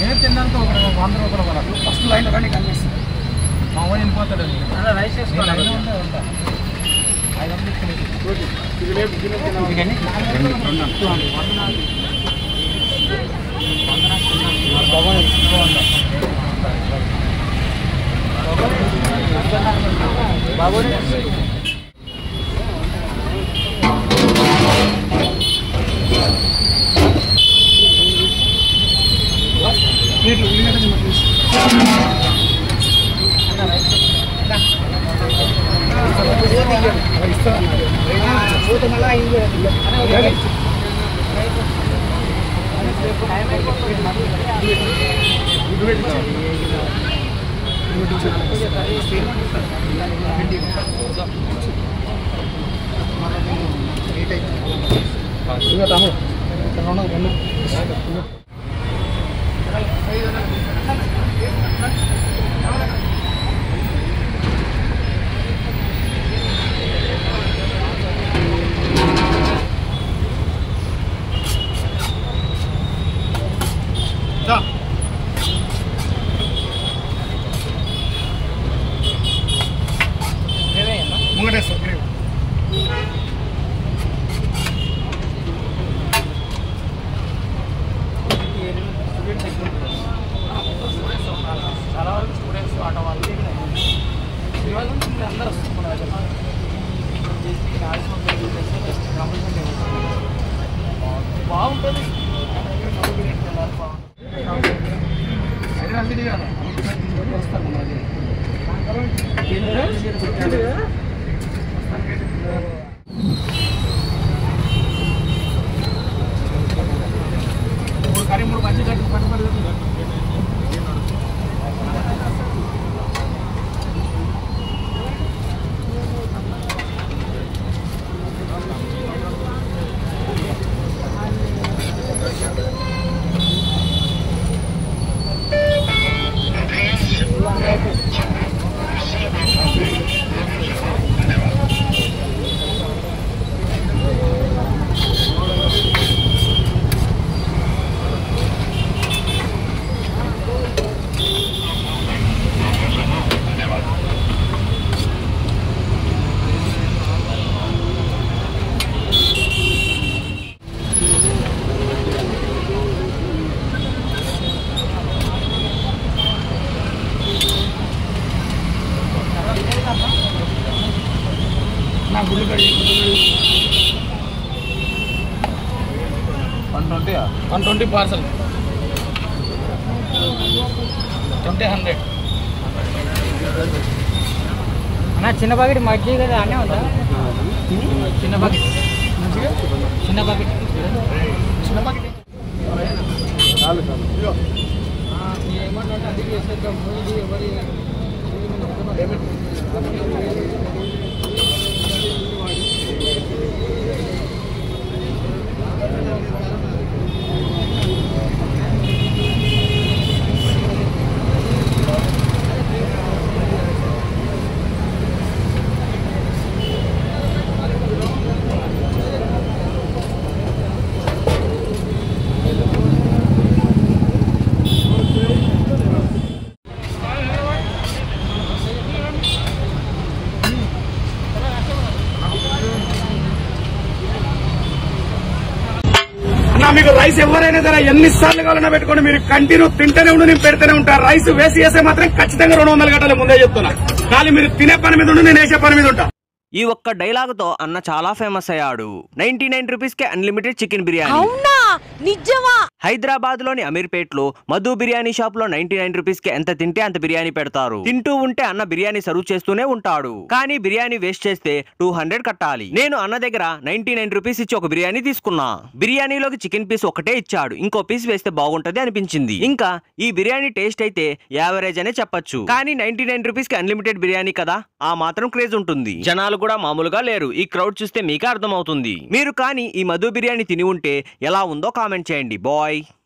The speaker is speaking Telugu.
నేను తిన్నాక ఒక వంద రూపాయలు కూడా ఫస్ట్ లైన్ రండి కనిపిస్తుంది మా ఊరు వెళ్ళిపోతాడు అలా రైస్ నేను చేసుకోవాలి లైన్లో ఉంటే ఉంటా. ఐదు వందలు ఇచ్చేది. ఇదిగని చాలా వరకు స్టూడెంట్స్ ఆటో వాళ్ళు ఇవాళ నుంచి అందరూ వస్తున్నారు బాగుంటుంది కరీ మూడు మంచి కట్టు పట్టుబడి నా గుళ్ళు కడి one twenty one twenty parcel twenty hundred అన్న చిన్న బకెట్ మజ్జిగ కదా అన్నీ ఉందా చిన్న బకెట్ చిన్న బకెట్ చిన్న బకెట్ అన్నా మీకు రైస్ ఎవరైనా సరే ఎన్ని సార్లు కావాలన్నా పెట్టుకోండి మీరు కంటిన్యూ తింటూనే ఉండి నేను పెడితేనే ఉంటారు రైస్ వేసి వేసే మాత్రం ఖచ్చితంగా రెండు వందల గంటల ముందే చెప్తున్నా కానీ మీరు తినే పని మీద ఉండి నేను వేసే పని మీద ఉంటా ఈ ఒక్క డైలాగ్తో అన్న చాలా ఫేమస్ అయ్యాడు నైన్టీ నైన్ రూపీస్కే అన్లిమిటెడ్ చికెన్ బిర్యానీ అవునా నిజమా హైదరాబాద్ లోని అమీర్పేట్ లో మధు బిర్యానీ షాప్ లో నైన్టీ నైన్ రూపీస్ కి ఎంత తింటే అంత బిర్యానీ పెడతారు తింటూ ఉంటే అన్న బిర్యానీ సర్వ్ చేస్తూనే ఉంటాడు కానీ బిర్యానీ వేస్ట్ చేస్తే టూ హండ్రెడ్ కట్టాలి నేను అన్న దగ్గర నైన్టీ నైన్ రూపీస్ ఇచ్చి ఒక బిర్యానీ తీసుకున్నా బిర్యానీలోకి చికెన్ పీస్ ఒకటే ఇచ్చాడు ఇంకో పీస్ వేస్తే బాగుంటది అనిపించింది ఇంకా ఈ బిర్యానీ టేస్ట్ అయితే యావరేజ్ అనే చెప్పొచ్చు కానీ నైన్టీ నైన్ రూపీస్ కి అన్లిమిటెడ్ బిర్యానీ కదా ఆ మాత్రం క్రేజ్ ఉంటుంది జనాలు కూడా మామూలుగా లేరు ఈ క్రౌడ్ చూస్తే మీకే అర్థమవుతుంది మీరు కానీ ఈ మధు బిర్యానీ తిని ఉంటే ఎలా ఉందో కామెంట్ చేయండి బాయ్